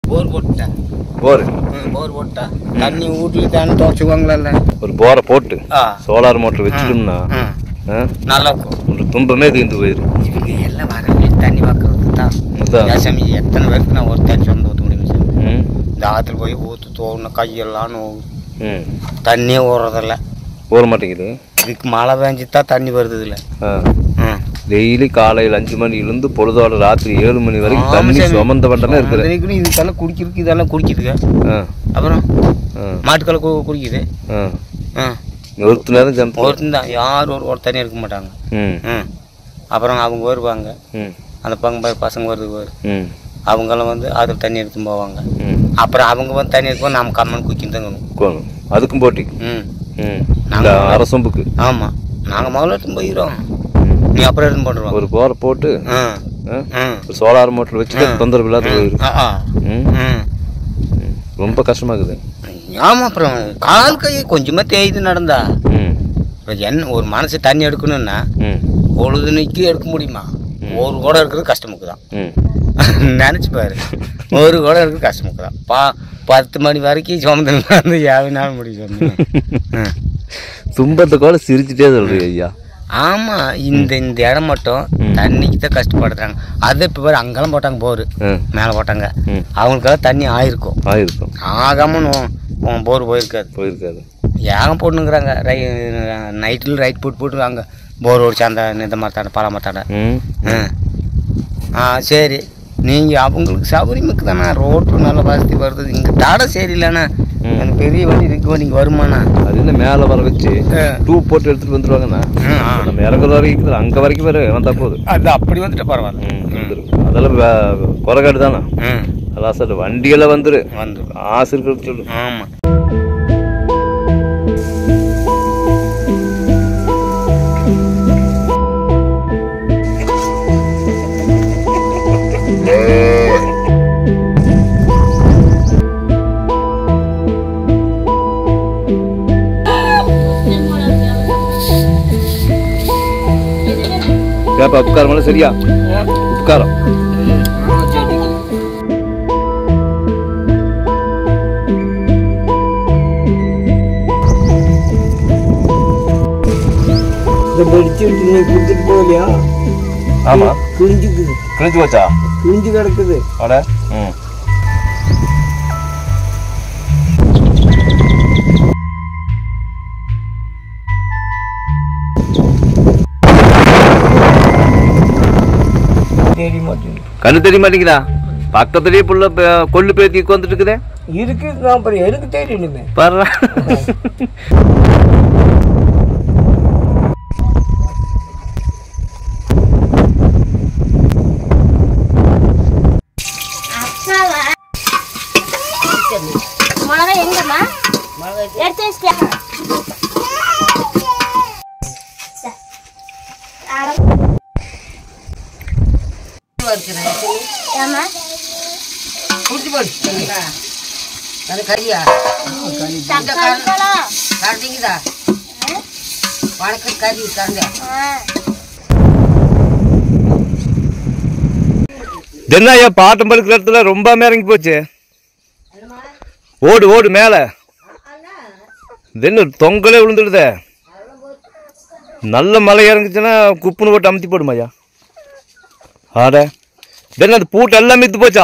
போர் போட்டுட்டேன் போர் ம், போர் போட்டேன் தண்ணி வீட்டுல தண்ணி துவச்சுக்குவாங்கள ஒரு போரை போட்டு ஆ சோலார் மோட்டர் வச்சுட்டோம்னா ம் ஆ, நல்லா இருக்கும் ஒரு துன்பமே தீர்ந்து போயிடும் இவங்க எல்லாம் வரவங்க தண்ணி வைக்கிறதுக்கு தான் அதான். ஏன் சாமி எத்தனை பேருக்கு நான் ஒரு தண்ணி சொந்த ஊற்ற முடியும் சாமி ம் இந்த ஆற்றுல போய் ஊற்று தோணும் கையெல்லாம் நோவும் ம் தண்ணியே ஓடுறதில்ல போற மாட்டேங்குது இதுக்கு மழை பெஞ்சு தான் தண்ணி வருது இதில் ஆ ம் டெய்லி காலையில் அஞ்சு மணிலேருந்து பொழுதோட ராத்திரி ஏழு மணி வரைக்கும் ஆமா தண்ணி சாமி. சுமந்த பண்டமே இருக்குது அதுக்கு இதுக்கெல்லாம் குடிக்கிறதுக்கு இதெல்லாம் குடிக்குதுங்க ஆ அப்புறம் ஆ மாட்டுக்கெல்லாம் கு குடிக்குது ஆ ஆ நிறுத்து நேரம் ஜம்ப் ஒருத்தன் தான் யாரும் ஒரு ஒரு தண்ணி இருக்க மாட்டாங்க ம் ம் அப்புறம் அவங்க வருவாங்க ம் அந்த பங்க பசங்க வருது வரு ம் அவங்கெல்லாம் வந்து அதில் தண்ணி எடுத்து போவாங்க ம் அப்புறம் அவங்க வந்து தண்ணி எடுக்கும் நம்ம கம்மன் குக்கின்னு தங்கணும் கோணும் அதுக்கும் போட்டி ம் ம் நாங்க இந்த அரசொம்புக்கு ஆமாம் நாங்கள் முதல்ல எடுத்து போயிடுறோம் நீ அப்புறம் எடுத்து போட்டுருவோம் ஒரு போரை போட்டு ஆ ஆ, ம் ஒரு சோலார் மோட்டர் வச்சுட்டு தொந்தரவு இல்லாத போயிடும் ஆ ஆ ம் ம் ம். ரொம்ப கஷ்டமாகுது ஆமாம் அப்புறம் கால் கை கொஞ்சமாக தேய்து நடந்தா ம் இப்போ என்ன ஒரு மனசு தண்ணி எடுக்கணும்னா ம் பொழுதுனைக்கு எடுக்க முடியுமா ஒரு குடம் இருக்கிறது கஷ்டமுக்கு தான் ம் நினச்சி பாரு ஒரு குடம் இருக்கிறது கஷ்டமுக்கு தான் பா பத்து மணி வரைக்கும் சுமந்து வந்து யாவினாலும் முடியும் சொன்னீங்க துன்பத்தை கூட சிரிச்சுட்டே சொல்றீங்க ஐயா ஆமாம் இந்த இந்த இடம் மட்டும் தண்ணிக்கு தான் கஷ்டப்படுறாங்க அதை இப்போ பாரு அங்கெல்லாம் போட்டாங்க போர் ம் மேலே போட்டாங்க ம் அவங்களுக்கெல்லாம் தண்ணி ஆயிருக்கும் ஆயிருக்கும் ஆகாமல் போர் போயிருக்காது போயிருக்காது ஏகம் போட்டுங்கிறாங்க ரை நைட்டில் ரைட் போட்டு போட்டு அங்கே போர் ஓடிச்சு அந்த இந்த மரத்தாண்ட பழ மரத்தாண்ட ம் ஆ ஆ சரி நீங்கள் அவங்களுக்கு சௌகரியமுக்கு தானே ரோட்டு நல்ல வசதி வருது இங்கே தடம் சரியில்லைண்ணா ம். அந்த பெரிய வண்டி இருக்கு வண்டிக்கு வருமாண்ணா அது என்ன மேலே வர வச்சு ஆ. டூப் போட்டு எடுத்துட்டு வந்துருவாங்கண்ணா ம், ஆ. நம்ம இறங்குற வரைக்கும் அங்கே வரைக்கும் வர வந்தா போதும் அது அப்படி வந்துட்டு பரவாயில்ல ம் வந்துரும் அதெல்லாம் வே- குறைகாடு தானே ம் அதான் சார் வண்டியெல்லாம் வந்துரு வந்து ஆசை இருக்கிறது சொல்லு ஆமாம் கேப்பா உட்காரம் சரியா உட்காரம் இந்த பெடிச்சு நீ கொடுத்துட்டு போகலையா ஆமா கிழிஞ்சுக்குது கிழிஞ்சு போச்சா கிழிஞ்சு கிடக்குது அட ம் தெரிய மாட்டேங்குது கண்ணு தெரிய மாட்டேங்குதா பக்கத்துலயே புள்ள பே- கொள்ளு பேத்தி உட்காந்துட்டு இருக்குதே இருக்குது நான் அப்புறம் எனக்கு தெரியணுமே பாரு மிளகா எங்கம்மா எடுத்து வச்சிட்டியா ஏம்மா குடிச்சு போடு அது கறியா தக்காளி பழம் கரண்டிங்குதா வணக்கம் கறி கரண்ட என்ன ஐயா பாட்டம் படுக்கிற இடத்துல ரொம்ப இறங்கி போச்சு ஓடு ஓடு மேல தென்னு தொங்கலே விழுந்துடுதே நல்ல மழை இறங்குச்சுன்னா குப்புன்னு போட்டு அமுத்தி போடுமா ஐயா ஆட தென்ன அது பூட்டு எல்லாம் மித்து போச்சா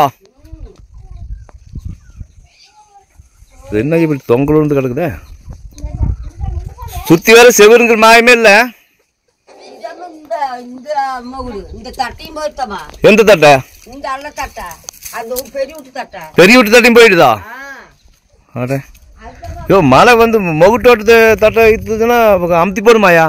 இது என்ன இப்படி தொங்கல் விழுந்து கிடக்குதே சுத்தி வேற செவருங்கிற மாயமே இல்லை இந்த இந்த மகுடு இந்த தட்டையும் போயிட்டமா எந்த தட்டை இந்த அல்ல தட்டை அந்த ஒரு பெரிய விட்டு தட்டை பெரிய வீட்டு தட்டையும் போயிடுதா ஆ அட யோ மழை வந்து முகுட்டோட்டத்தை தட்டை இத்துதுன்னா அமுத்தி போடுமாயா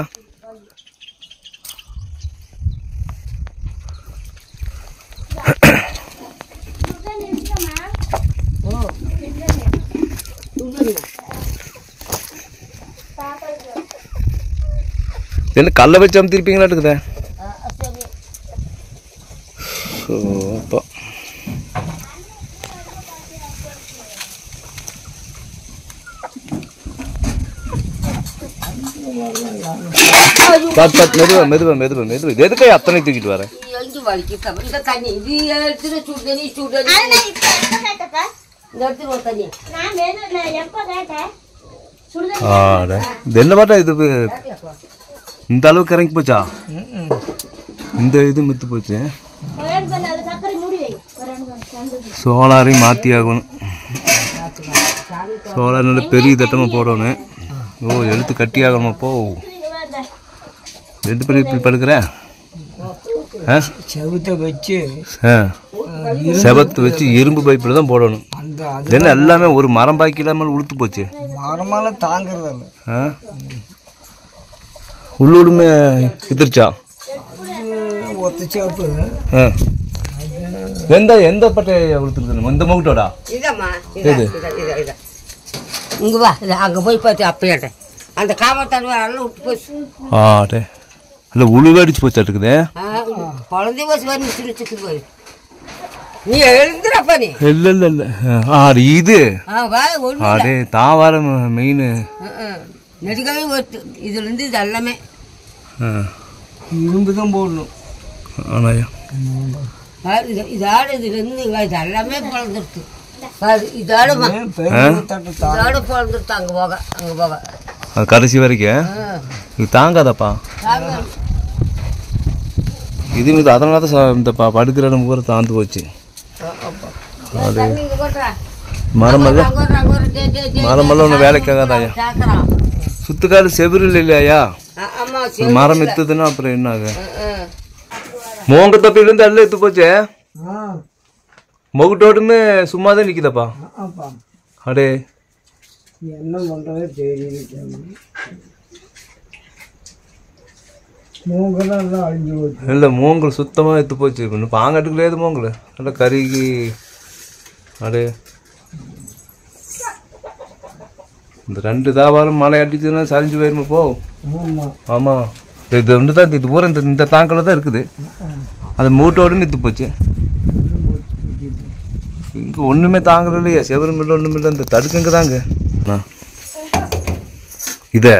என்ன கல்லை வச்சு அமுத்திருப்பீங்களா இருக்குதே ஸோ அப்போ பாத்து பாத்து மெதுவா மெதுவா மெதுவா மெதுவா இது எதுக்கு அத்தனை தூக்கிட்டு வரேன் எங்க வலிக்கு இந்த தண்ணி இது எடுத்துட்டு சுடு தண்ணி சுடு தண்ணி அது நான் இப்ப இப்ப கேட்டப்ப இந்த எடுத்துருவோம் தண்ணி நான் மெது நான் எப்போ கேட்டேன் சுடுதண்ணி ஆட இது என்ன பாட்டா இது வு- இந்த அளவுக்கு இறங்கி போச்சா இந்த இது மித்து போச்சு ஒரு ரெண்டு பண்ண அது சர்க்கரை மூடி வை ஒரு ரெண்டு பண்ண ரெண்டு சோலாரையும் மாற்றி ஆகணும் சோலார் நல்ல பெரிய தட்டமாக போடணும் ஓ எழுத்து கட்டி ஆகணுமா போ ரெண்டு பேரும் இப்படி படுக்கிற ஆ செவுத்த வச்சு ஆ செவத்து வச்சு இரும்பு பைப்பில் தான் போடணும் அந்த அது இது என்ன எல்லாமே ஒரு மரம் பாக்கி இல்லாமல் உளுத்து போச்சு மரமெல்லாம் தாங்குறதில்ல ஆ உள்ளூடுமே எதிர்ச்சா ஒத்த சேப்பு ஆ எந்த எந்த பட்டையை உளுத்துருது இந்த மூட்டோடா இதம்மா இதா இதா இதா இதா இங்கே வா இது அங்கே போய் பார்த்து அப்படியாட்ட அந்த காமத்தன்மை எல்லாம் விட்டு போச்சு ஆ டே இல்லை உழுவே அடிச்சு போச்சா இருக்குது ஆ, குழந்தை போச்சு வந்து சிரிச்சுக்கு போய் நீ எழுந்துறப்ப நீ இல்லை இல்லை இல்லை ஆ இது ஆ வா ஒன்று அடே தான் வர மெயின் நெடுக்கவே ஒத்து இதுலேருந்து இது எல்லாமே இரும்பு தான் போடணும் ஆனாயா பாரு, இது இதாடு இதுலேருந்து இது எல்லாமே பிறந்துருச்சு பாரு இதாடுமா ஏன் பெரிய தட்டு தா இதாடு பிறந்துருச்சு அங்கே போக அங்கே போக அது கடைசி வரைக்கும் ஆ. இது தாங்காதாப்பா சாமி, இது இது அதனால தான் ச- இந்த ப- படுக்கிற இடம் பூரா தாந்து போச்சு தண்ணி இங்க கொட்டுறா. மரம் எல்லாம் அங்க ஒரு, அங்க ஒரு, டே, டே, டே, மரம் எல்லாம் ஒன்றும் வேலைக்காகாதாயா கேக்குறான். சுத்துக்காடு செவிரு இல்லையாயா ஆ, ஆமா ஒரு சரி மரம் எத்துதுன்னா அப்புறம் என்ன ஆகும் ஆ, மோங்க தொப்பிலேருந்து எல்லாம் எத்து போச்சே ஆ மொகுட்டோடுமே சும்மா தான் நிற்கிதப்பா அப்பா அடே என்ன பண்ணுறது தெரியல மூங்கெல்லாம் எல்லாம் அழிஞ்சு போச்சு இல்லை மூங்கல் சுத்தமாக எடுத்து போச்சு இன்னும் பாங்காட்டுக்கு லேது மூங்கல் நல்லா கருகி அடே இந்த ரெண்டு தாவாரம் மழை அடிச்சுன்னா சரிஞ்சு போயிருமா போ ஆமாம் ஆமாம் இது ஒன்று தான் இது பூரா இந்த இந்த தாங்கில் தான் இருக்குது அது மூட்டோடு நிற்று போச்சு இங்கே ஒன்றுமே தாங்கல இல்லையா செவரும் இல்லை ஒன்றும் இல்லை இந்த தடுக்குங்க தாங்க ஆ. இதை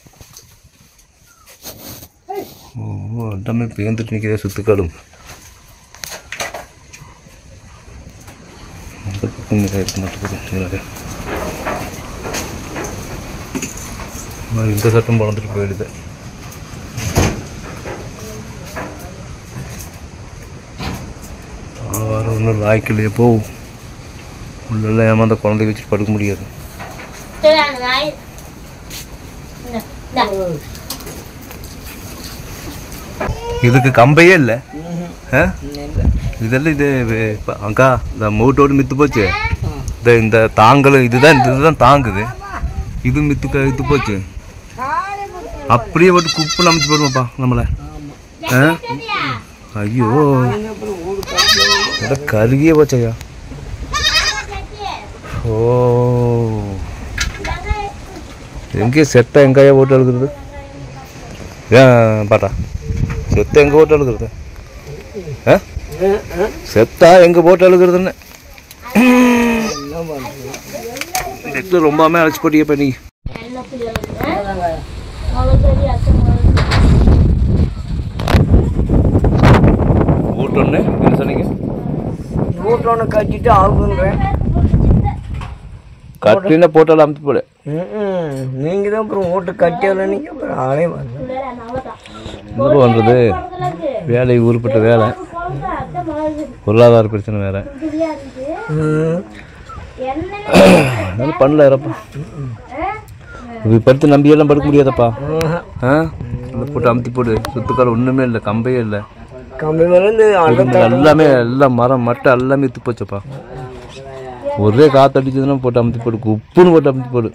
ஓ எல்லாமே பேந்துட்டு நிற்கிறே சுத்துக்காடும் அந்த பக்கம் இதாக இருக்க மாட்டேங்குது ஆ, இந்த சட்டம் பிறந்துட்டு போயிடுது வர ஒன்றும் லாய்க்கலையே போ உள்ளெல்லாம் ஏமாந்த குழந்தைய வச்சுட்டு படுக்க முடியாது சரி அந்த நாய் இந்த இந்த இதுக்கு கம்பையே இல்லை ஆ? இதெல்லாம் இது வே- இப்ப அக்கா இந்த மூட்டோடு மித்து போச்சு இந்த இந்த தாங்கல் இதுதான் இந்த இதுதான் தாங்குது இது மித்து க- மித்து போச்சு அப்படியே போட்டு குப்பு நம்பிச்சு போடுவோம்ப்பா நம்மளை ஆ? ஐயோ இட கருகியே போச்சையா ஓ எங்கே செட்டை எங்கேயா ஓட்டு அழுகிறது ஏன் பாட்டா செத்த எங்கே போட்டு அழுகிறது ஆ செத்தா எங்கே போட்டு அழுகிறதுன்னு செத்து ரொம்பாமே அழைச்சி போட்டியே இப்போ நீ என்ன புரியல அவளுக்கு பெரிய அச்சம் ஓட்டோன்னு என்ன சொன்னீங்க வீட்டோன்னு கட்டிட்டு ஆகுன்றேன் கட்டின போட்டாலும் அமுத்து போல நீங்கள் தான் அப்புறம் வீட்டு கட்டியால நீங்கள் அப்புறம் ஆளே வரல என்ன பண்ணுறது வேலை ஊருப்பட்ட வேலை பொருளாதார பிரச்சனை வேற ம். அதனால பண்ணல இறப்பா இது படுத்து நம்பியெல்லாம் படுக்க முடியாதப்பா ஆ இந்த போட்டு அமுத்தி போடு சுத்துக்கால் ஒன்றுமே இல்லை கம்பையே இல்லை கம்பி வளர்ந்து இது எல்லாமே எல்லாம் மரம் மட்டை எல்லாமே இத்து போச்சப்பா ஒரே காத்து அடிச்சதுன்னா போட்டு அமுத்தி போடு உப்புன்னு போட்டு அமுத்தி போடு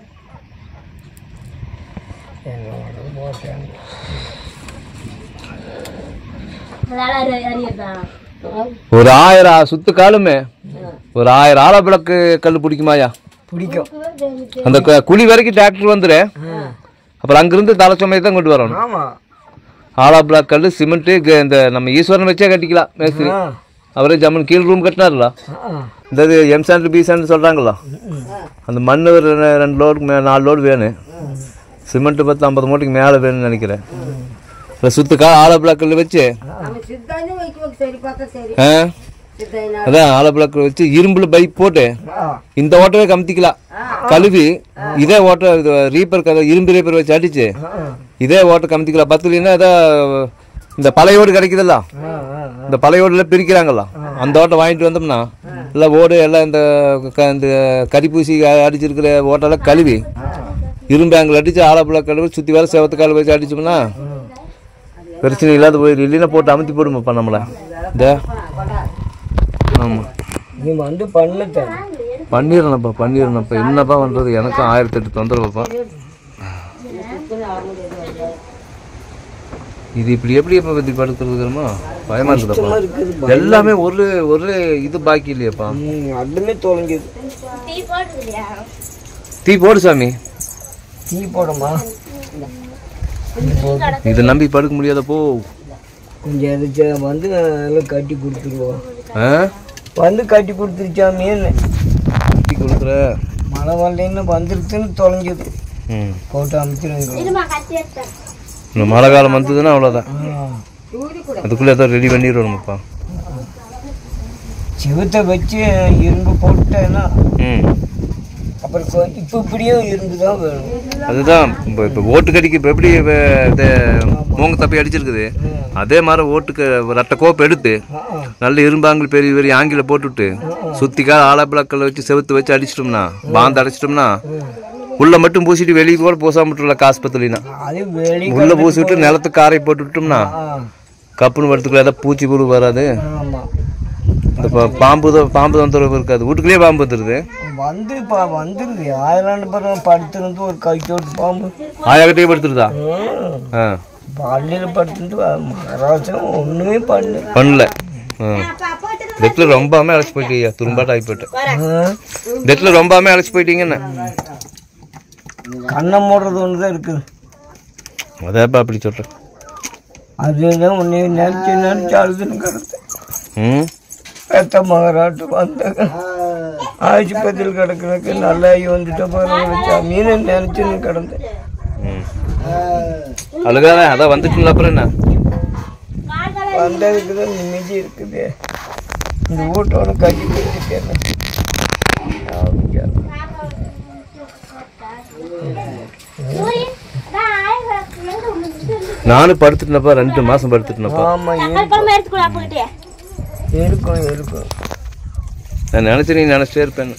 அதனால அறியதான் ஒரு ஆயிரம் சுத்து காலுமே ஒரு ஆயிரம் ஆலா விளக்கு கல் பிடிக்குமாயா பிடிக்கும் அந்த கு- குழி வரைக்கும் டிராக்டர் வந்துரு அப்புறம் அங்கிருந்து தலை சுமையை தான் கொண்டு வரணும் ஆமாம் ஆலா பிளாக் கல் சிமெண்ட்டு க- இந்த நம்ம ஈஸ்வரன் வச்சே கட்டிக்கலாம் மேஸ்திரி ஆ அவரே ஜம்மன் கீழ் ரூம் கட்டினார்ல ஆ இந்த இது எம் சாண்ட் பி சாண்ட் சொல்கிறாங்களா அந்த மண் ஒரு ரெ- ரெண்டு லோடுக்கு மே நாலு லோடு வேணும் சிமெண்ட்டு பத்து ஐம்பது மூட்டைக்கு மேலே வேணும்னு நினைக்கிறேன் இல்லை சுத்துக்கா ஆலா பிளாக் கல் வச்சு அவன் சித்தாந்தம் வைக்க வைக்க சரி பார்த்தா சரி ஆ அதான் ஆலப்பிளக்கில் வச்சு இரும்புல பைப் போட்டு இந்த ஓட்டவே கமுத்திக்கலாம் கழுவி இதே ஓட்டை இது ரீப்பர் கதை இரும்பு ரீப்பர் வச்சு அடிச்சு இதே ஓட்டை கமுத்திக்கலாம் பத்து இல்லைன்னா ஏதோ இந்த பழைய ஓடு கிடைக்குதுல்ல இந்த பழைய ஓடுல பிரிக்கிறாங்கல்ல அந்த ஓட்டை வாங்கிட்டு வந்தோம்னா எல்லாம் ஓடு எல்லாம் இந்த க- இந்த கரிப்பூசி அடிச்சிருக்கிற ஓட்டெல்லாம் கழுவி இரும்பு ஆங்கிள் அடிச்சு ஆலப்புழா கழுவி சுற்றி வேலை செவத்து கால் வச்சு அடிச்சோம்னா பிரச்சனை இல்லாத போயிடும் இல்லைன்னா போட்டு அமுத்தி போடுமாப்பா நம்மளை இந்த ஆமாம் நீ வந்து பண்ண பண்ணிடணும்ப்பா பண்ணிடணும்ப்பா என்னப்பா பண்ணுறது எனக்கும் ஆயிரத்தி எட்டு தொந்தரவுப்பா இது இப்படி எப்படி எப்போ பற்றி படுத்துறதுமா பயமா இருக்குதாப்பா எல்லாமே ஒரு ஒரு இது பாக்கி இல்லையாப்பா அதுமே தொலைஞ்சது டீ போடுறது இல்லையா தீ போடு சாமி டீ போடமா இதை நம்பி படுக்க முடியாதப்போ கொஞ்சம் எதாச்சும் வந்து எல்லாம் கட்டி கொடுத்துருவோம் ஆ வந்து கட்டி கொடுத்துருச்சா மீன் கட்டி கொடுக்குற மழை வரலைன்னு வந்துருச்சுன்னு தொலைஞ்சது ம் போட்டு அமைச்சிருங்க இருமா கத்தி எடுத்தேன் இன்னும் மழை காலம் வந்ததுன்னா அவ்வளோதான் அதுக்குள்ளே ஏதோ ரெடி பண்ணிடுவோம்ப்பா சிவத்தை வச்சு இரும்பு போட்டேன்னா ம் அப்புறம் கொ- இப்போ இப்படியும் இரும்பு தான் வேணும் அதுதான் இப்போ இப்போ ஓட்டு கடிக்கு இப்போ எப்படி இப்போ இந்த மூங்க தப்பி அடிச்சிருக்குது அதே மாதிரி ஓட்டுக்கு ரெட்டை கோப்பு எடுத்து நல்ல இரும்பாங்கல் பெரிய பெரிய ஆங்கில போட்டுவிட்டு சுத்திக்கால ஆலப்பிளக்கல்ல வச்சு செவுத்து வச்சு அடிச்சிட்டோம்னா பாந்து அடிச்சிட்டோம்னா உள்ள மட்டும் பூசிட்டு வெளியே கூட பூசாம விட்டுல ஆஸ்பத்திரினா அது வெளி உள்ள பூசி விட்டு நிலத்துக்கு காரை போட்டு விட்டோம்னா கப்புன்னு படுத்துக்குள்ள ஏதாவது பூச்சி புழு வராது ஆமாம் இந்த பா- பாம்பு தான் பாம்பு தொந்தரவு இருக்காது வீட்டுக்குள்ளேயே பாம்பு வந்துடுது வந்து இப்போ வந்துருது ஆயிரம் பிறகு படுத்துருந்து ஒரு கைச்சோட்டு பாம்பு ஆயாக்கிட்டே படுத்துருதா ஆ பள்ளியில் படுத்துட்டு மகாராஜம் ஒன்றுமே பண்ணு பண்ணல ஆ டெட்டில் ரொம்பாமே அழைச்சி போயிட்டீங்க துரும்பாட்ட ஆகி போயிட்டு டெட்டில் ரொம்பாமே அழைச்சி போயிட்டீங்கன்னு கண்ணை மூடுறது ஒன்று தான் இருக்குது அதாப்பா அப்படி சொல்கிறேன் அதுதான் உன்னை நினச்சி நினச்சி அழுதுன்னு கிடந்தேன் ம் பெத்த மகராட்டு வந்தாங்க ஆஸ்பத்திரியில் கிடக்கிறதுக்கு நல்லா வந்துட்டு பரவாயில்ல மீன் நினச்சின்னு கிடந்தேன் ம் அழுகாத அதான் வந்துட்டுங்களா அப்புறம் என்ன வந்ததுக்கு தான் நிம்மதி இருக்குது இந்த வீட்டோட கட்டி கொடுத்துட்டேன் சூரியன் நான் ஆயிரம் எங்க விழுந்துட்டு நானும் படுத்துட்டேனப்பா ரெண்டு மாதம் படுத்துட்டேனப்பா ஆமாம் தக்காளி பழம் எடுத்துக்கூட அப்பகிட்டே இருக்கும் இருக்கும் நான் நினச்சி நீ நினச்சிட்டே இருப்பேன்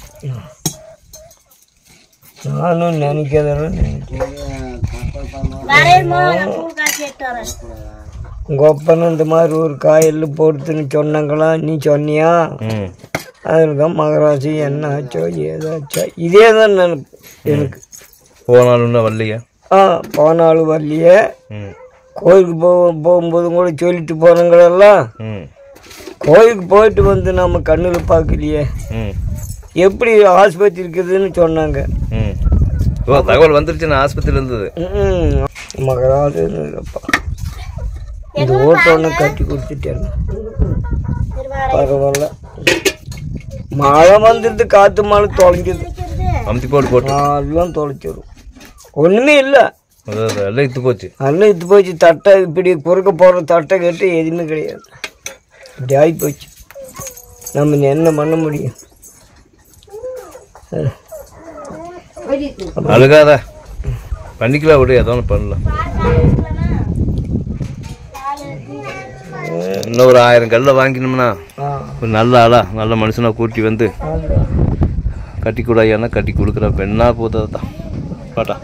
நானும் நினைக்கிறதெல்லாம் நினைக்கிறேன் வரேன்மா நான் பூ காய்ச்சி எடுத்து வரேன் உங்கள் அப்பனும் இந்த மாதிரி ஒரு காயில் போடுதுன்னு சொன்னாங்களா நீ சொன்னியா ம் அதில் தான் மகராசி என்ன ஆச்சோ ஏதாச்சோ இதே தான் நினைப்பு எனக்கு போனாலும் இன்னும் வரலையா ஆ போனாலும் வரலையே ம் கோயிலுக்கு போ போகும்போதும் கூட சொல்லிட்டு போனங்களெல்லாம் ம் கோயிலுக்கு போயிட்டு வந்து நம்ம கண்ணில் பார்க்கலையே ம் எப்படி ஆஸ்பத்திரி இருக்குதுன்னு சொன்னாங்க ம் ஓ தகவல் வந்துருச்சு நான் ஆஸ்பத்திரியில் இருந்தது ம் மகராஜன் இல்லைப்பா இந்த ஓட்டை ஒன்று கட்டி கொடுத்துட்டேன் பரவாயில்ல மழை வந்துடுது காற்று மழை தொலைஞ்சிது அமுத்தி போட்டு போட்டு எல்லாம் தொலைச்சிடும் ஒன்றுமே இல்லை அதான் அதான், எல்லாம் இத்து போச்சு நல்லா இது போச்சு தட்டை இப்படி குறுக்க போகிற தட்டை கேட்டு எதுவுமே கிடையாது இப்படி ஆகி போச்சு நம்ம இனி என்ன பண்ண முடியும் அழுகாத பண்ணிக்கலாம் விடு ஏதோ ஒன்று பண்ணலாம் இன்னும் ஒரு ஆயிரம் கல்லை வாங்கினோம்னா ஆ ஒரு நல்ல ஆளா நல்ல மனுஷனா கூட்டி வந்து கட்டி கூடாயானா கட்டி கொடுக்குற பெண்ணா போதது தான் பாட்டா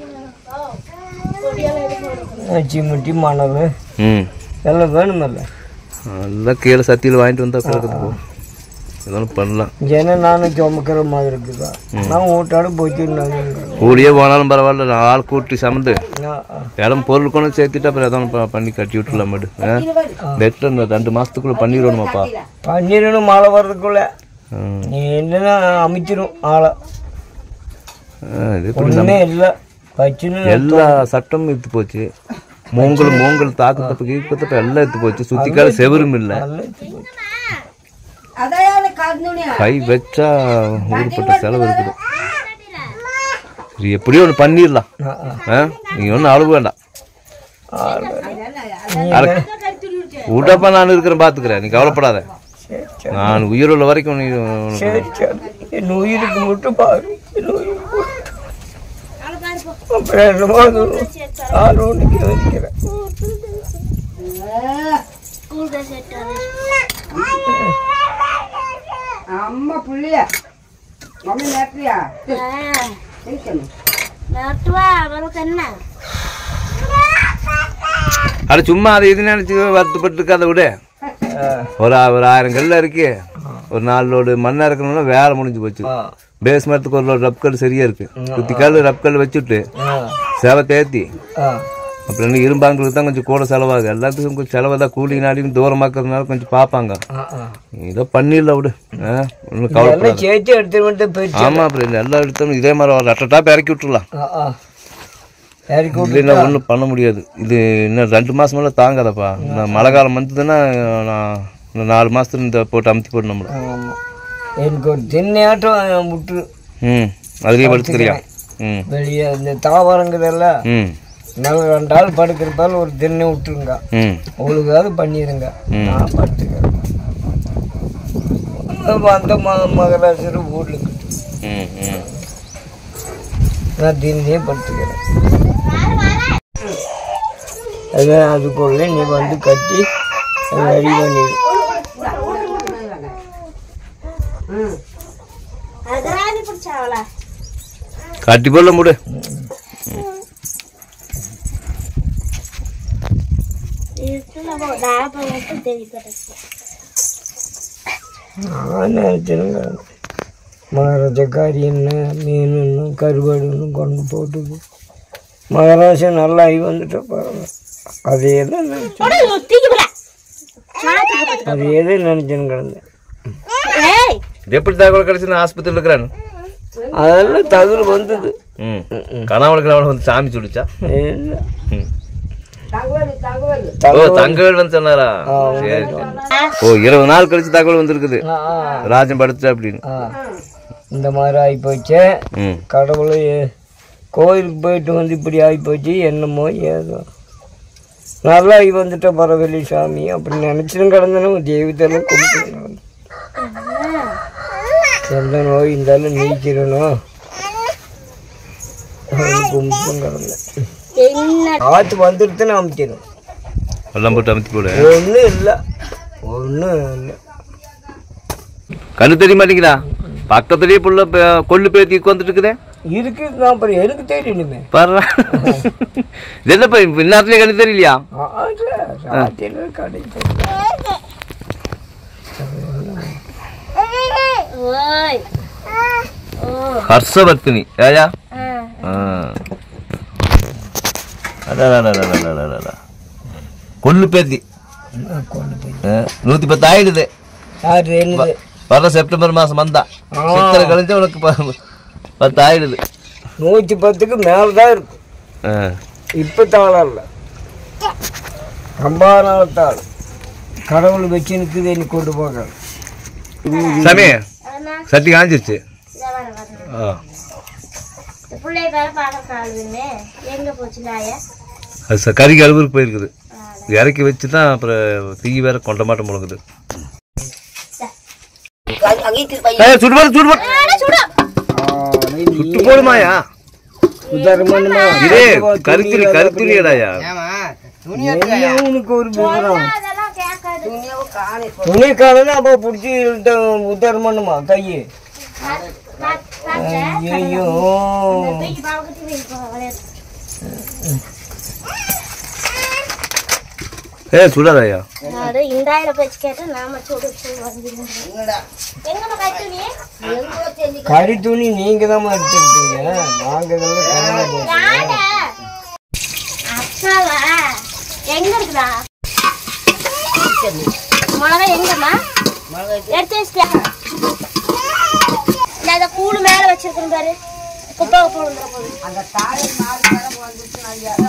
சிமிட்டி மணல் ம் எல்லாம் வேணுமில்ல நல்லா கீழே சத்தியில் வாங்கிட்டு வந்தா கிடக்குது போ ஏதோ ஒன்று பண்ணலாம் ஏன்னா நானும் சுமக்கிற மாதிரி இருக்குதா நான் வீட்டாடு போச்சுருந்தாங்க கூலியே போனாலும் பரவாயில்ல நான் ஆள் கூட்டி சமந்து இடம் பொருள் கொண்டு சேர்த்துட்டு அப்புறம் ஏதோ ஒன்று ப- பண்ணி கட்டி விட்டுலாம் மாடு நெட்டில் இந்த ரெண்டு மாதத்துக்குள்ளே பண்ணிடணுமாப்பா பண்ணிடணும் மழை வர்றதுக்குள்ள ம். நீ என்னன்னா அமைச்சிரும் ஆளை ஆ, இது எப்படி ஒன்றுமே இல்லை வச்சுன்னு எல்லா சட்டமும் எடுத்து போச்சு மூங்கல் மூங்கல் தாக்கு தப்பு கீக்கு தப்பு எல்லாம் எடுத்து போச்சு சுத்திக்கால செவரும் இல்லை நல்லா எடுத்து போச்சு. அதான் கருந்துணியா கை வச்சா ஊருப்பட்ட செலவு இருக்குது இது எப்படியோ ஒன்று பண்ணிடலாம் ஆ, ஆ. ஆ நீங்கள் ஒன்றும் அழுக வேண்டாம் ஆள் அட- விடப்பா நான் இருக்கிறேன் பார்த்துக்கிறேன் நீ கவலைப்படாத சரி சரி நான் உயிருள்ள வரைக்கும் நீ உனக்கு- சரி சரி என் உயிருக்கு மட்டும் பாரு என் உயிருக்கு மட்டும். அப்புறம் என்னமோ அது ஆள் ஒன்றுக்கு வைக்கிறேன் ஸ்கூல் ட்ரெஸ் எடுத்தாரு அம்மா புள்ளியா மம்மி நேரத்தியா நட்டுவா அவளுக்கு என்ன அட சும்மா அதை இது நினைச்சு வருத்தப்பட்டு இருக்காத விட ஒரு ஆ- ஒரு ஆயிரம் கல்ல இருக்கு ஒரு நாலு லோடு மண்ணா இருக்கணும்னா வேலை முடிஞ்சு போச்சு பேஸ்மெண்ட்டுக்கு ஒரு லோடு ரப் கல் சரியா இருக்கு குத்தி கல் ரப் கல் வச்சுட்டு சேவை தேத்தி அப்புறம் இன்னும் இரும்பாங்களுக்கு தான் கொஞ்சம் கூட செலவாகுது எல்லாத்துக்கும் கொஞ்சம் செலவு தான் கூலி நாடியும் தூரமாக்குறதுனால கொஞ்சம் பார்ப்பாங்க இதோ பண்ணிடல விடு ஆ, ஒன்றும் கவலைப்படாது எல்லாம் சேர்த்து எடுத்துட்டு வந்து போயிடுச்சு ஆமா அப்புறம் இந்த எல்லா எடுத்தோம் இதே மாதிரி ஒரு ரெட்ட டாப் இறக்கி விட்டுறலாம் ஆ, ஆ. இறக்கி விட்டு இல்லைன்னா ஒன்றும் பண்ண முடியாது இது இன்னும் ரெண்டு மாசம் மேலே தாங்காதப்பா இந்த மழை காலம் வந்ததுன்னா நான் இன்னும் நாலு மாசத்துல இந்த போட்டு அமுத்தி போட்டு நம்மள ஆமா. எனக்கு ஒரு திண்ணையாட்டம் விட்டு ம் அதுலேயே படுத்துக்கிறியா ம் வெளியே இந்த தாவரங்குதெல்லாம் ம் நல்ல ரெண்டு ஆள் படுக்கிறதால ஒரு திண்ணை விட்டுருங்க ம் அவளுக்காவது பண்ணிடுங்க நான் படுத்துக்கிறேன் வந்த ம மகராசர் வீட்டில் ம் ம் நான் தின்னே படுத்துக்கிறேன் அதான் அதுக்குள்ளே நீ வந்து கட்டி ரெடி பண்ணிடு அகராதி பிடிச்சாவளா கட்டி போடல முடு இதுல நான் மட்டும் தெரியும் நான் நினச்சிருங்க மகாராஜக்காரி என்ன மீன் கருவாடுன்னு கொண்டு போட்டுது மகாராஜா நல்லா ஆகி வந்துட்ட பரவாயில்ல அதே தான் நினச்சேன் தூக்கி அதே தான் நினச்சேன்னு கிடந்தேன் ஏய் இது எப்படி தகவல் கிடைச்சு ஆஸ்பத்திரியில் இருக்கிறான் அதெல்லாம் தகுல் வந்தது ம் கனவுல கனவுல வந்து சாமி சொல்லிச்சா இல்லை ம் தகவல் தகவல் ஓ தங்கவேல் வந்து சொன்னாரா சரி சரி ஓ இருபது நாள் கழிச்சு தகவல் வந்திருக்குது ஆ ஆ, ராஜன் படுத்துட்டா அப்படின்னு ஆ இந்த மாதிரி ஆகிப்போச்சு ம் கடவுளை கோயிலுக்கு போயிட்டு வந்து இப்படி ஆகிப்போச்சு என்னமோ ஏதோ நல்லா ஆகி வந்துட்ட பரவலி சாமி அப்படி நினச்சிடும் கிடந்தனும் தெய்வத்தெல்லாம் கும்பிட்டு நடந்தேன். எந்த நோய் இருந்தாலும் நீக்கிடணும் அப்படின்னு கும்பிட்டும் கிடந்தேன் என்ன காற்று வந்துடுத்துன்னு அமுத்திடும் எல்லாம் போட்டு அமுத்தி போடு ஒன்றும் இல்லை ஒன்றும் இல்லை கண்ணு தெரிய மாட்டேங்குதா பக்கத்துலயே புள்ள பே- கொள்ளு பேத்தி உட்காந்துட்டு இருக்குதே இருக்குது அப்புறம் எனக்கு தெரியணுமே பாரு இது என்னப்பா இந்நேரத்துலயே கண்ணு தெரியலையா ராத்திரியில் கிடைக்கும் ஓய் ஹர்ஷவர்த்தினி ராஜா ஆ அடடடடடடடடட. கொள்ளு பேத்தி கொண்டு போய் ஆ, நூத்தி பத்து ஆயிடுது யார் என்னது வர செப்டம்பர் மாசம் வந்தா சித்திரை கழிஞ்சு உனக்கு ப- பத்து ஆயிடுது நூற்றி பத்துக்கு மேலே தான் இருக்கும் ஆ. இப்போ தாளம் இல்லை ரொம்ப நாள் தாள் கடவுள் வச்சு நிற்குது என்னை கொண்டு போக சாமி சட்டி காஞ்சிருச்சு இதை வர வர ஆ. இந்த பிள்ளைய வேற பார்க்க ஆளுதுன்னு எங்க போச்சு நாய அது ச- கறிக்கு அலுவலுக்கு போயிருக்குது இறக்கி வச்சு தான் அப்புறம் தீ வேற கொண்ட மாட்டம் முழுங்குது ஏய், சுடு போடு, சுடு போடு. சுட்டு போடுமாயா உதாரணமா இதே கருத்திரி கருத்திரியடாயா என்ன உனக்கு ஒரு விவரம் அதெல்லாம் கேட்காது துணி காலன்னு அப்போ பிடிச்சி உத்தரம் பண்ணுமா கையை நான் நான் ஐயோ போய் பாவகத்தி போய் விளையாடு ஏ சுடாதாயா நாடு இந்தாயிரம் பேச்சு கேட்டு நாம சுடு சுடு வந்துருந்தோம் எங்கம்மா கட்டுனி கறி துணி நீங்க தான் எடுத்துருக்கீங்க நாங்க இதெல்லாம் கடையில் போட்டோம் யாரு அக்காவா எங்க இருக்குதா மிளகா எங்கம்மா எடுத்து வச்சிட்டியா நான் அந்த கூடு மேல வச்சிருக்கேன் பாரு குப்பை போடுற போது அந்த தாய் நாலு கிழமை வந்துச்சு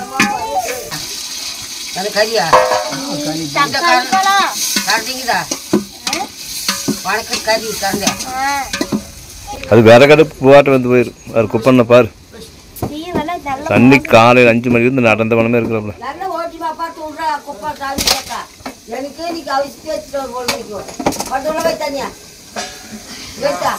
அது கறியா தக்காளி பழம் கறந்தீங்கதா வணக்கம் கறி கறந்தேன் அது வேற கடுப்பு போட்டு வந்து போயிரு அது குப்பண்ண பாரு தீவெல்லாம் நல்ல தண்ணி காலையில் அஞ்சு மணிக்கு வந்து நடந்த பணமே இருக்கிறப்பல நல்ல ஓட்டி பாப்பா தூண்டா குப்பை சாமி கேட்டா எனக்கு இன்னைக்கு அவிச்சு வச்சுட்டு ஒரு பொண்ணு வைக்கும் வட்டோட வை தனியா வைத்தா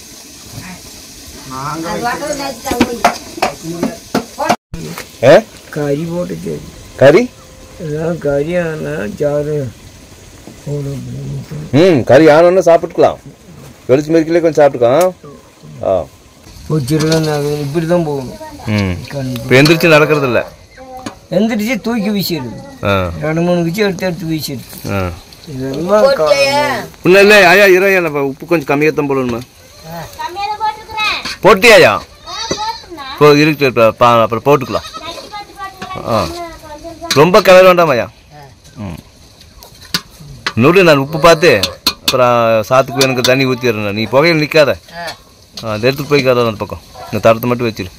அது வட்டோட நேற்று ஏ கறி போட்டு சரி கறி எல்லாம் கறி ஆனால் சாறு போடும் அப்படின்னு ம் கறி ஆனோன்னு சாப்பிட்டுக்கலாம் வெளிச்சு மறிக்கலே கொஞ்சம் சாப்பிட்டுக்கலாம் ஆ வச்சிருக்கேன் நாங்கள் இப்படி தான் போகணும் ம் இப்போ எந்திரிச்சு நடக்கிறது இல்லை எந்திரிச்சு தூக்கி வீசிடுது ஆ ரெண்டு மூணு வச்சு எடுத்து எடுத்து வீசிடுது ஆ இதெல்லாம் கா- இல்லை இல்லை ஐயா இரு ஐயா நம்ம உப்பு கொஞ்சம் கம்மியாக தான் போடணுமா கம்மியாக தான் போட்டுக்கிறேன் போட்டியாயா ஆ போட்டுண்ணா இப்போ இருக்கு இப்போ பா அப்புறம் போட்டுக்கலாம் நக்கி பார்த்து பார்த்து ஆ கொஞ்சம் ரொம்ப கிளற வேண்டாம் ஐயா ம் நூறு நான் உப்பு பார்த்து அப்புறம் சாத்துக்கு எனக்கு தண்ணி ஊற்றிடுறேன் நீ புகையில் நிற்காத ஆ அதை எடுத்துட்டு போய்க்காத அந்த பக்கம் இந்த தரத்தை மட்டும் வச்சிரு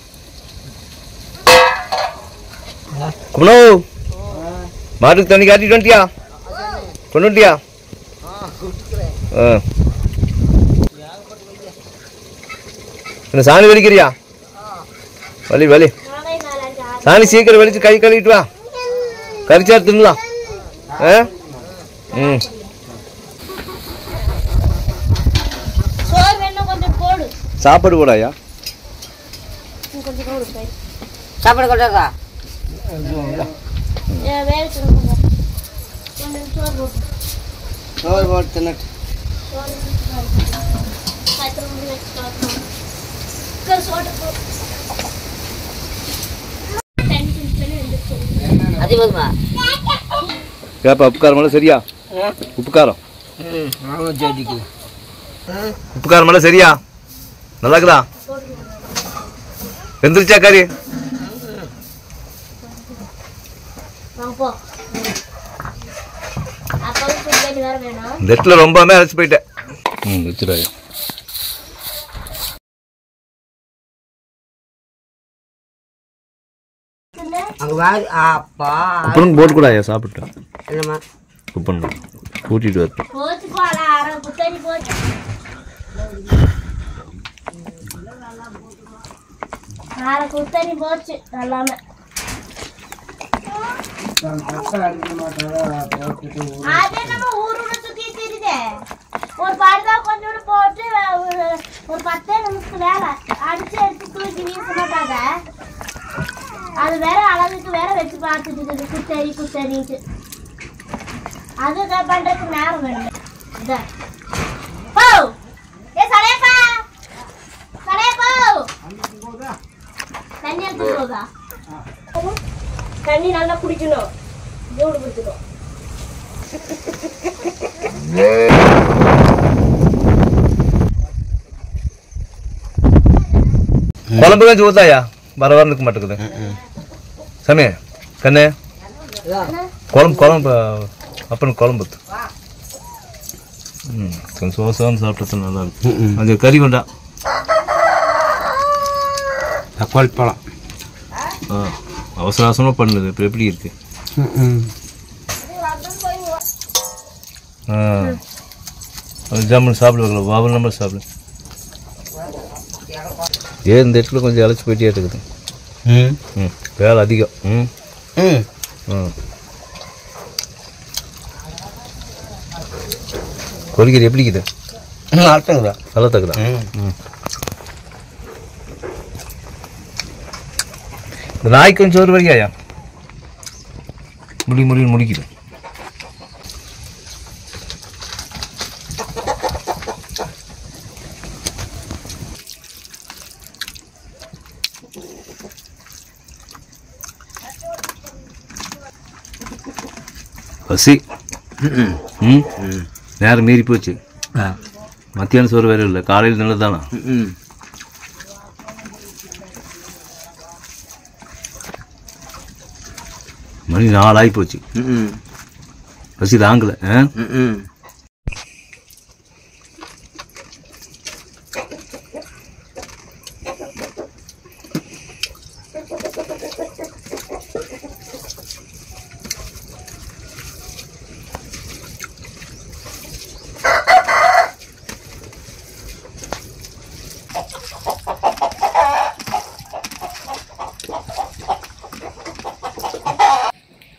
குமணோ மாட்டுக்கு தண்ணி காட்டிட்டு வந்துட்டியா கொண்டு வந்துட்டியா ஆ என்ன சாணி வலிக்கிறியா வலி வலி நாளை நாளாச்சு ஆறு சாணி சீக்கிரம் வலிச்சு கை கழுவிட்டு வா கறிச்சா தின்னலாம் ஆ ம் சோறு வேணும் கொஞ்சம் போடு சாப்பாடு கூடாயா இன்னும் கொஞ்சம் போடு சரி சாப்பாடு கொண்டாக்கா ஏன் வேலை சொல்லுங்க கொஞ்சம் சோறு போட்டு சோறு போட்டு தின்னுட்டு. சோறு பத்து மணி வச்சு கலக்கணும் குக்கர் சோட்டு போ தண்ணி குடிச்சு எழுந்திரிச்சு அது போதுமா ஏப்பா உப்பு காரமெல்லாம் சரியா உப்பு காரம் ம் ஆமாம் செடிக்கு உப்பு காரமெல்லாம் சரியா நல்லா இருக்குதா வெந்துருச்சா கறி வாங்க போ அப்பாவுக்கு பிரியாணி வேற வேணும் இந்த இடத்துல ரொம்பவே அரைச்சி போயிட்டேன் ம் வச்சுடாயா அங்கே வாரி அப்பா குப்பனுக்கு போட்டு கூடாயா சாப்பிட்டு என்னம்மா குப்பன் கூட்டிட்டு வரட்டும் போச்சு போல அரை புத்தரி போச்சு அரை குத்தரி போச்சு எல்லாமே அது நம்ம ஊர் ஊட சுத்தி தெரியுதே ஒரு படுதா கொஞ்சோண்டு போட்டு ஒரு ஒரு பத்தே நிமிஷத்துக்கு வேலை அடிச்சு எடுத்து தூக்கி வீச மாட்டாங்க அது வேற அளவுக்கு வேற வச்சு பார்த்துட்டு இருக்குது குத்தரி குத்தரின்ட்டு அது க- பண்றதுக்கு நேரம் வேணும் இதா. போ ஏ சடையப்பா சடையப்போ தண்ணி எடுத்து போதா தண்ணி நல்லா குடிக்கணும் ஜூடு குடிக்கணும் குழம்பு கஞ்சி ஊத்தாயா வர வர இருக்க மாட்டேங்குது சாமி கண்ணே குழம்பு குழம்பு அப்புறம் குழம்பு ஊத்து. ம் கொஞ்சம் சோசான்னு சாப்பிட்டது நல்லா இருக்கும் அது கறி கொண்டா தக்காளி பழம் ஆ அவசர அவசரமாக பண்ணுது இப்போ எப்படி இருக்கு ஆ அது ஜாமுன் சாப்பிடுவாங்களா பாபு நம்பர் சாப்பிடு ஏன் இந்த இடத்துல கொஞ்சம் அழைச்சி போயிட்டே இருக்குது ம் ம் வேலை அதிகம் ம் ம் ம் கொதிக்கிறது எப்படி இருக்குது நாட்டுங்களா நல்லா தக்குதா ம் ம் இந்த நாய்க்கு கொஞ்சம் சோறு வரையாயா முடி முடி முடிக்குது பசி ம் ம் ம் நேரம் மீறி போச்சு ஆ மத்தியானம் சோறு வேறு இல்லை காலையில் நல்லதானா ம் மணி நாலாகி போச்சு ம் பசி தாங்கலை ஆ ம்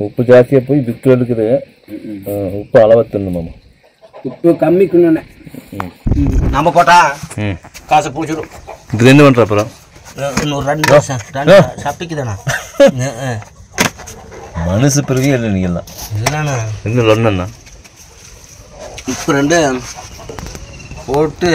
உப்பு ஜாஸ்தியாக போய் வித்து எடுக்குது ஆ, உப்பு அளவாக தின்னுமாமா உப்பு கம்மிக்கணும்னே நம்ம போட்டா ம் காசை பிடிச்சிடும் இது என்ன பண்ணுற அப்புறம் இன்னொரு ரெண்டு வருஷம் ரெண்டு சப்பிக்குதாண்ணா மனசு பிறகு இல்லை நீங்கள்லாம் இல்லைண்ணா எங்கே லொண்ணா இப்போ ரெண்டு போட்டு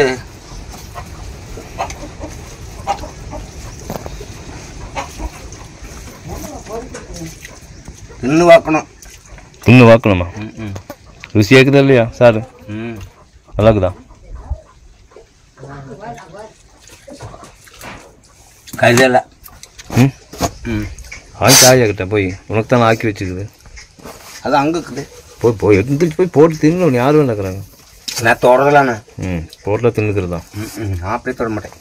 இன்னும் பார்க்கணும் இன்னும் வாக்கணுமா ருசியாக இருக்குதா இல்லையா சாரு ம் நல்லா இருக்குதா கருதலை ம் ம் ஆக்கி ஆயாக்கிட்ட போய் உனக்கு தானே ஆக்கி வச்சுக்குது அது அங்கே இருக்குது போய் போய் எடுத்துட்டு போய் போட்டு தின்னு யாரும் இல்லைக்கிறாங்க நான் தொடரலாண்ணே ம் போட்டில் தின்னுக்கிறது தான் ம் ம் நான் அப்படியே தொட மாட்டேன்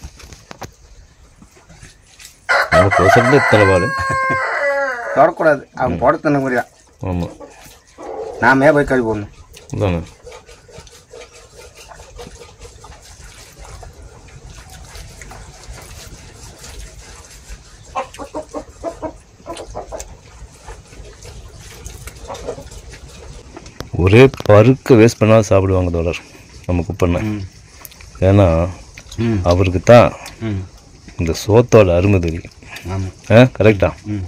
நம்ம கோசத்தில் இத்தனை பால் தொடக்கூடாது அவன் போட தின்ன முடியா ஆமாம் நாமே போய் கழுவி போடணும் அதானே ஒரே பருக்க வேஸ்ட் பண்ணால் சாப்பிடுவாங்க தோழர் நம்ம குப்பண்ண ஏன்னா ம் அவருக்கு தான் ம் இந்த சோத்தோட அருமை தெரியும் ஆமாம் ஆ கரெக்டா ம்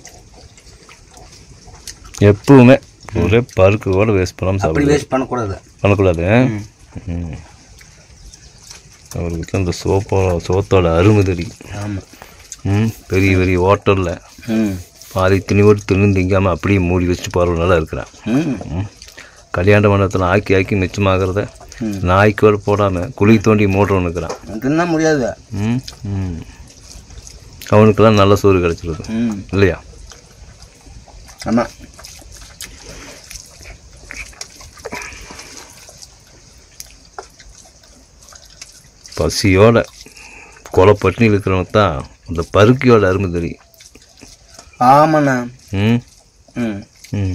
எப்பவுமே ஒரே பருக்கு கூட வேஸ்ட் பண்ணாமல் அப்படி சாப்பிடுவாங்க வேஸ்ட் பண்ணக்கூடாது பண்ணக்கூடாது ம். அவருக்கு தான் இந்த சோப்போ சோத்தோட அருமை தெரியும் ஆமாம் ம் பெரிய பெரிய ஹோட்டலில் ம் பாதி துணி போட்டு துணி திங்காமல் அப்படியே மூடி வச்சுட்டு போகிறவனால இருக்கிறான் ம் ம் கல்யாண மண்டபத்தில் ஆக்கி ஆக்கி மிச்சமாகிறத ம். நாய்க்கோடு போடாமல் குழி தோண்டி மூடுறவனு இருக்கிறான் தின்ன முடியாது ம் ம் அவனுக்கெல்லாம் நல்ல சோறு கிடச்சிருது ம் இல்லையா ஆமாம் பசியோட கொலை பட்டினியில் இருக்கிறவனுக்கு தான் அந்த பருக்கியோட அருமை தெரியும் ஆமாண்ணா ம் ம் ம்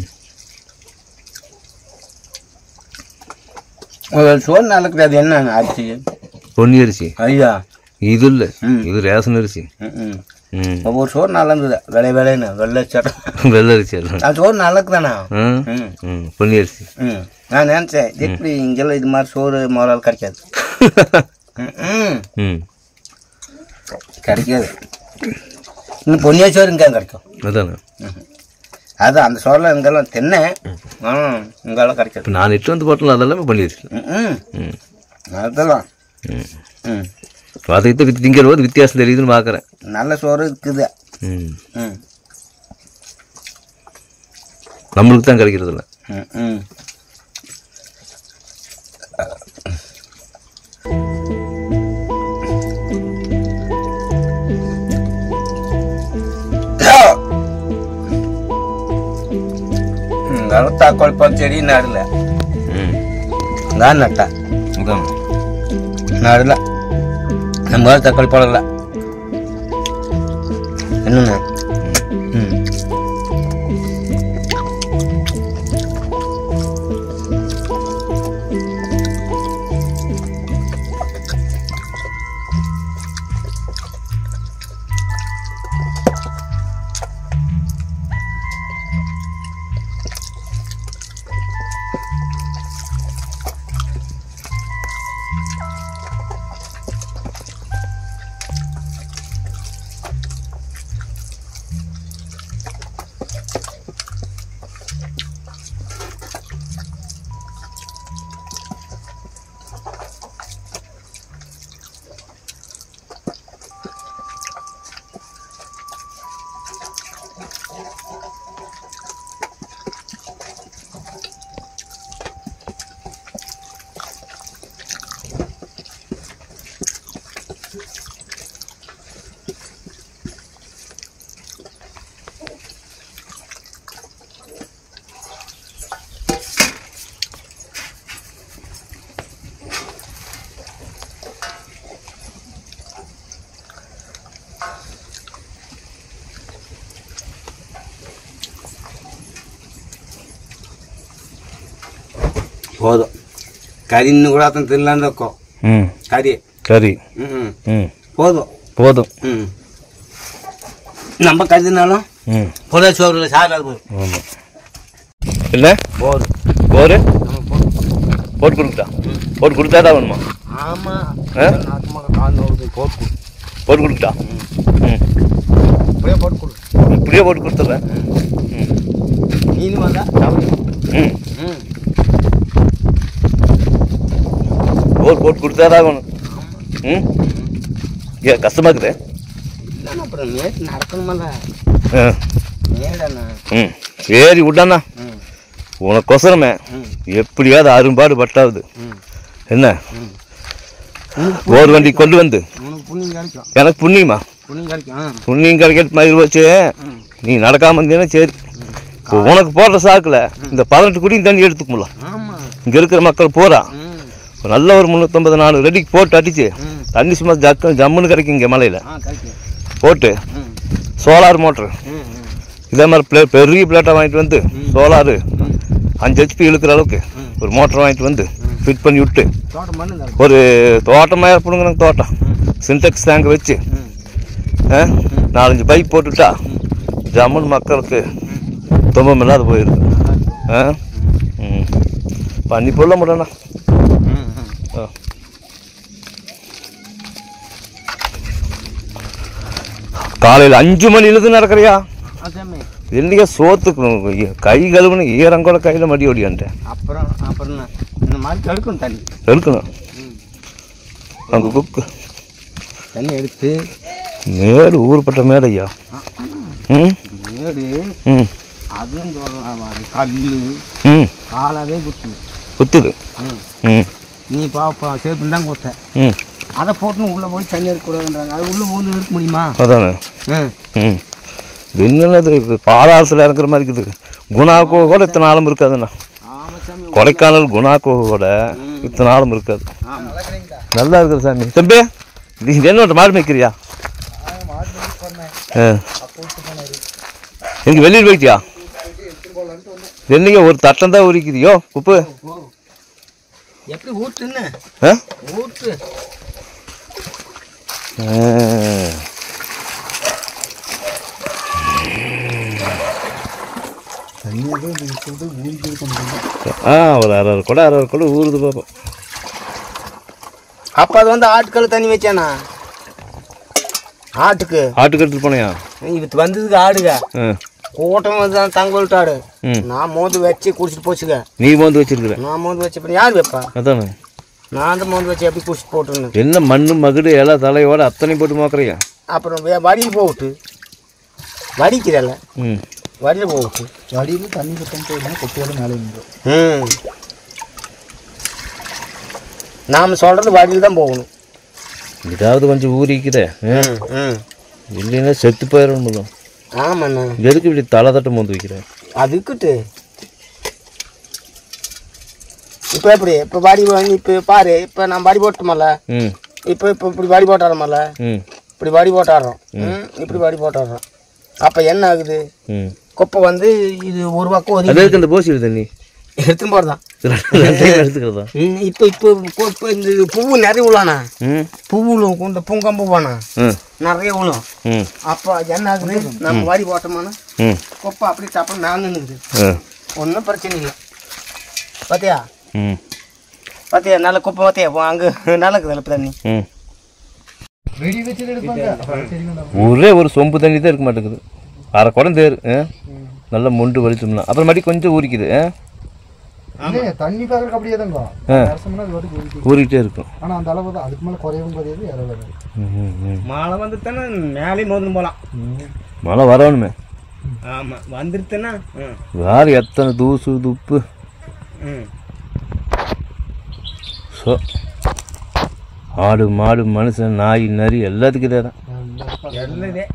ஒரு சோறு நல்லது அது என்ன அரிசி பொன்னி அரிசி ஐயா இது இல்லை ம். இது ரேஷன் அரிசி ம் ம் ம் ஒவ்வொரு சோறு நல்லா இருந்தது விலை விலைன்னு வெள்ளை சட்டம் வெள்ளை அரிசி அது அது சோறு நல்லதுதானா ம் ம் ம் பொன்னி அரிசி ம் நான் நினச்சேன் எப்படி இங்கெல்லாம் இது மாதிரி சோறு முதலால் கிடைக்காது ம் ம் ம் கிடைக்காது இன்னும் பொன்னியா சோறு இங்கே கிடைக்கும் அதானே அது அந்த சோறில் இங்கெல்லாம் தின்னேன் ஆனால் இங்கெல்லாம் கிடைக்காது இப்போ நான் இட்டு வந்து போட்டல அதெல்லாமே பண்ணி அரிசி ம் ம் ம் அதெல்லாம் ம் ம் அதை இட்டு வித்து திங்கிற போது வித்தியாசம் தெரியுதுன்னு பார்க்குறேன் நல்ல சோறு இருக்குது ம் ம் நம்மளுக்கு தான் கிடைக்கிறது இல்லை ம் ம் இங்கெல்லாம் தக்காளி பழம் செடி நடல ம் நான் நட்டேன் அதான் நடல நம்ம தக்காளி பழம் இல்லை என்னண்ணா ம் పోదు కరిన్ని కూడా అతను తినలేదు ఒక్కో ம் కరి சரி ம் ம் పోదు போதும் ம் நம்ம கறி தின்னாலும் ம் புதை சோறுல சாப்பிடாது போதும் ஆமாம் என்ன போர் போரு நம்ம போட்டு போட்டு கொடுத்தா போட்டு கொடுத்தா தான் வேணுமா ஆமாம் ஆ? நாட்டுமாக கால் நோவுது போட்டு கொடு போட்டு கொடுத்தா ம் அப்படியே போட்டு கொடு இப்படியே போட்டு கொடுத்துட்றேன் மீன் வந்தா சாப்பிடு ம் ம் போர் போட்டு கொடுத்தா தான் வேணும் ம் ஏன் கஷ்டமா இருக்குது இல்லைண்ணா அப்புறம் நேற்று நடக்கணுமல்ல ஆ மேடண்ணா ம் சரி விட்டாண்ணா ம் உனக்கொசரமே ம் எப்படியாவது அரும்பாடு பட்டாவது ம் என்ன போர் வண்டி கொண்டு வந்து உனக்கு புண்ணியம் கிடைக்கும் எனக்கு புண்ணியமா புண்ணியம் கிடைக்கும் ஆ புண்ணியம் கிடைக்கிறது மாதிரி போச்சு ம் நீ நடக்காம இருந்தீங்கன்னா சரி இப்போ உனக்கு போடுற சாக்கில் இந்த பதினெட்டு குடியும் தண்ணி எடுத்துக்கும்ல ஆமாம் இங்கே இருக்கிற மக்கள் போகிறா ம் ஒரு நல்ல ஒரு முந்நூற்றம்பது நாலு ரெடிக்கு போட்டு அடிச்சு ம் தண்ணி சும்மா ஜக்கு ஜம்முன்னு கிடைக்கும் இங்கே மலையில் ஆ கிடைக்கும் போட்டு ம் சோலார் மோட்ரு ம் ம் இதே மாதிரி பிளே பெரிய பிளேட்டாக வாங்கிட்டு வந்து சோலாரு ம் அஞ்சு ஹெச்பி இழுக்கிற அளவுக்கு ஒரு மோட்டர் வாங்கிட்டு வந்து ஃபிட் பண்ணி விட்டு தோட்டம் பண்ணு இந்த ஒரு தோட்டமாக பிடுங்கின தோட்டம் சின்டெக்ஸ் டேங்க் வச்சு ம் ஆ, நாலஞ்சு பைப் போட்டுட்டா ஜம்முன்னு மக்களுக்கு துன்பம் இல்லாத போயிருக்கு ஆ ம் பண்ணி போடல முடியண்ணா ம் ம் ஆ காலையில் அஞ்சு மணிலேருந்து நடக்கிறியா அதாமே இல்லையா சோத்துக்கு கை கழுவுன்னு ஈரம் கூட கையில் மடி ஓடியான்ட்டேன் அப்புறம் அப்புறம் என்ன? இந்த மாதிரி கெடுக்கும் தண்ணி எடுக்கணும் ம் அங்கே குக்கு தண்ணி எடுத்து மேடு ஊர்பட்ட மேடு ஐயா ம் மேடு ம் அதுவும் சொல்லலாம் கல் ம் காலாவே குத்துது குத்துது ம் ம் நீ பாப்பா சேர்ப்பு தான் கொடுத்த ம் அதை போட்டுன்னு உள்ளே போய் தண்ணி எடுக்கக்கூடாதுன்றாங்க அது உள்ளே போந்து எடுக்க முடியுமா அதானே ம் ம் என்னது இது பாலாசத்தில் இறங்குற மாதிரி இருக்குது குணா கோகை கூட இத்தனை ஆழம் இருக்காதுண்ணா ஆமாம் சாமி கொடைக்கானல் குணா கோகை கூட இத்தனை ஆழம் இருக்காது ஆமாம் நல்லா இருக்குது சாமி தம்பி நீ என்ன மாடு மேய்க்கிறியா ஆ எங்க வெளியில் போயிட்டியா என்னைங்க ஒரு தட்டம் தான் உரிக்குதியோ உப்பு எப்படி ஊற்றுன்னு ஆ ஊற்று ஆ. ஆ ஒரு அரை அரை கூட அரை அரை கூட ஊறுது பார்ப்போம் அப்போ அது வந்து ஆட்டுக்கல் தண்ணி வச்சானா ஆட்டுக்கு ஆட்டுக்கு எடுத்துட்டு போனையா இது வந்ததுக்கு ஆடுக ஆ கூட்டம் வந்து தான் தங்க ஆடு ம் நான் மோந்து வச்சு குடிச்சிட்டு போச்சுங்க நீ மோந்து வச்சிருக்கிற நான் மோந்து வச்சு அப்புறம் யார் வைப்பா அதானே நான் தான் மோந்து வச்சு எப்படி குடிச்சிட்டு போட்டுன்னு என்ன மண்ணு மகுடு இலை தலையோட அத்தனை போட்டு மோக்கறியா அப்புறம் வே- வடியில் போட்டு வடிக்கிறல்ல ம் வடியில் போட்டு வடியில் தண்ணி குத்தம் போயிடும் கொட்டியோட மேலே நின்றோம் ம் நாம் சொல்கிறது வடியில் தான் போகணும் இதாவது கொஞ்சம் ஊறிக்குதே ஆ? ம் ம் இல்லைன்னா செத்து போயிடணும் ஆமாண்ணா எதுக்கு இப்படி தலை தட்ட மோந்து வைக்கிறேன் அதுக்கிட்டு இப்போ எப்படி இப்போ பாடி வாங்கி இப்போ பாரு இப்போ நான் பாடி போட்டுமல்ல ம் இப்போ இப்போ இப்படி பாடி போட்டாரமல்ல ம் இப்படி பாடி போட்டாடுறோம் ம் இப்படி பாடி போட்டாடுறோம் அப்போ என்ன ஆகுது ம் குப்பை வந்து இது ஒரு பக்கம் அது ஒதுங்கி எதுக்கு அந்த போசி தண்ணி எடுத்துன்னு போகிறதான் ரெண்டையும் எடுத்துக்கிறதா ம் இப்போ இப்போ இப்போ இந்த இது பூவு நிறைய உள்ளாண்ணா ம் பூவில் இந்த பூங்கம்பு போனா ம் நிறைய விழும் ம் அப்போ என்ன ஆகுது நம்ம வாடி போட்டோம்னா ம் குப்பை அப்படி தப்ப மேலே நின்றுக்குது ம் ஒன்றும் பிரச்சனை இல்லை பார்த்தியா ம் பார்த்தியா நல்ல குப்பை பார்த்தியா அங்கே நல்லா இருக்குதுல்ல இப்ப தண்ணி ம் வெடி வச்சு எடுப்பாங்க அப்புறம் சரிங்கண்ணா ஒரே ஒரு சொம்பு தண்ணி தான் இருக்க மாட்டேங்குது அரை குடம் தேர் ஆ நல்லா மொண்டு வலிச்சோம்னா அப்புறம் மறுபடியும் கொஞ்சம் ஊறிக்குது ஆ இல்லையே தண்ணி பாருங்க அப்படியே தாங்க ஆ. அரசம்னா அது வாட்டுக்கு ஊறிக்கும். ஊறிக்கிட்டே இருக்கும் ஆனா அந்த அளவு தான் அதுக்கு மேலே குறையவும் குறையாது இறவாது ம், ம், ம். மழை வந்துட்டானே மேலேயும் மோதுன்னு போகலாம் மழை வரணுமே ஆமாம் வந்துருச்சுன்னா ம் வேறு எத்தனை தூசு துப்பு ம் ஸோ ஆடு மாடு மனுஷன் நாய் நரி எல்லாத்துக்கும் இதே தான் எல்லாம் இதே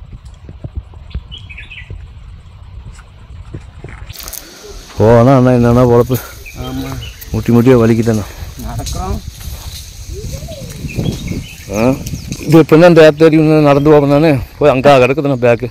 போனா அண்ணா என்னன்னா பொழப்பு ஆமாம் முட்டி முட்டியாக வலிக்குதாண்ணா நடக்கிறோம் ஆ இது இப்போ இந்த ஆப் தேடி இன்னும் நடந்து போவேன் நான் போய் அங்கே கிடக்குதுண்ணா பேக்கு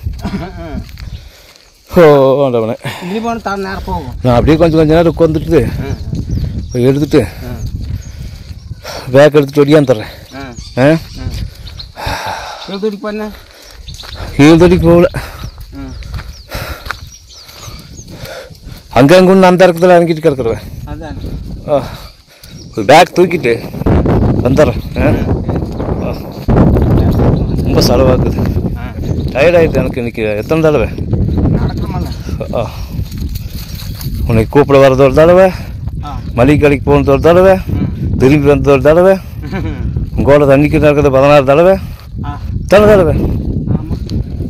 ஓ ஆண்டவனே இப்படி போனால் தர நேரம் போகும் நான் அப்படியே கொஞ்சம் கொஞ்ச நேரம் உட்காந்துட்டு ம் போய் எடுத்துட்டு ம் பேக் எடுத்துட்டு ஒடியாந்து தர்றேன் ம் ஆ ம் எழுதுடி பண்ண கீழ் தடிக்கு போகல ம் அங்கே அங்கே ஒன்று அந்த இடத்துல இறங்கிட்டு கிடக்குறவன் அதான் ஆ ஒரு பேக் தூக்கிட்டு வந்துடுறேன் ஆ ஆ. ரொம்ப செலவாக்குது டயர்டாயிடுது எனக்கு இன்னைக்கு எத்தனை தடவை நடக்கணுமல்ல ஆ உன்னை கூப்பிட வர்றது ஒரு தடவை ஆ மளிகை கடைக்கு போனது ஒரு தடவை திரும்பி வந்தது ஒரு தடவை உங்களோட தண்ணிக்கு நடக்கிறது பதினாறு தடவை ஆ எத்தனை தடவை ஆமாம்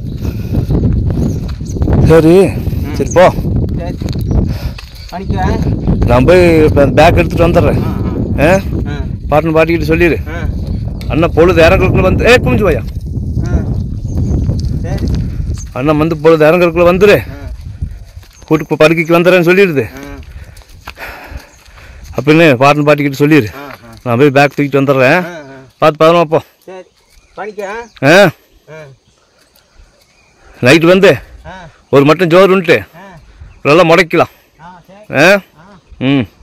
சரி சரி போ சரி பண்ணிக்குவேன் நான் போய் இப்போ பேக் எடுத்துகிட்டு வந்துடுறேன் ஆ ஆ ஆ பாட்டுன்னு பாட்டிக்கிட்டு சொல்லிடு ஆ அண்ணா பொழுது இறங்குறதுக்குள்ள வந்து ஏ குமிஞ்சு வாயா ஆ சரி அண்ணன் வந்து பொழுது இறங்குறதுக்குள்ள வந்துடு ஆ கூட்டு படுக்கைக்கு வந்துடுறேன்னு சொல்லிடுது ஆ அப்படின்னு பாட்டுன்னு பாட்டிக்கிட்டு சொல்லிடு ஆ ஆ நான் போய் பேக் தூக்கிட்டு வந்துடுறேன் ஆ ஆ பார்த்து பதமா போ சரி பண்ணிக்குவேன் ஆ ஆ நைட்டு வந்து ஆ ஒரு மட்டும் ஜோறு உண்டு ஆ நல்லா முடைக்கலாம் ஆ சரி ஆ ஆ ம்